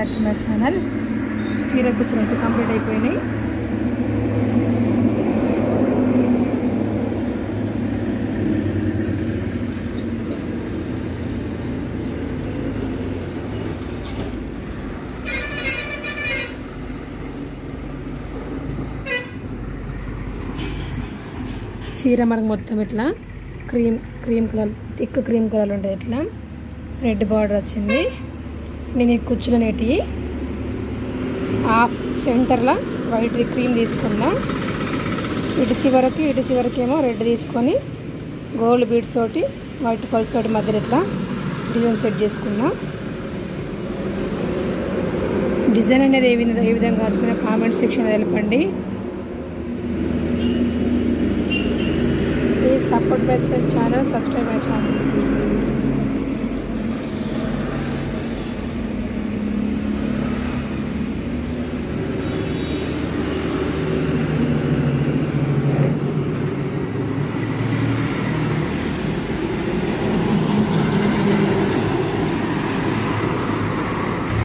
back to my channel చీర కూర్చొని అయితే కంప్లీట్ అయిపోయినాయి చీర మనకు మొత్తం ఇట్లా cream cream colour thick cream colour ఉంటుంది ఇట్లా రెడ్ బార్డర్ వచ్చింది నేను ఈ కుచ్చులు నేటి హాఫ్ సెంటర్లో వైట్ క్రీమ్ తీసుకున్నా ఇటు చివరికి ఇటు చివరికి ఏమో రెడ్ తీసుకొని గోల్డ్ బీడ్స్ తోటి వైట్ పల్స్ తోటి మధ్యలో ఇట్లా డిజైన్ సెట్ చేసుకున్నా డిజైన్ అనేది ఏ విధంగా ఏ విధంగా వచ్చిందో కామెంట్ సెక్షన్ తెలపండి please support my channel subscribe my channel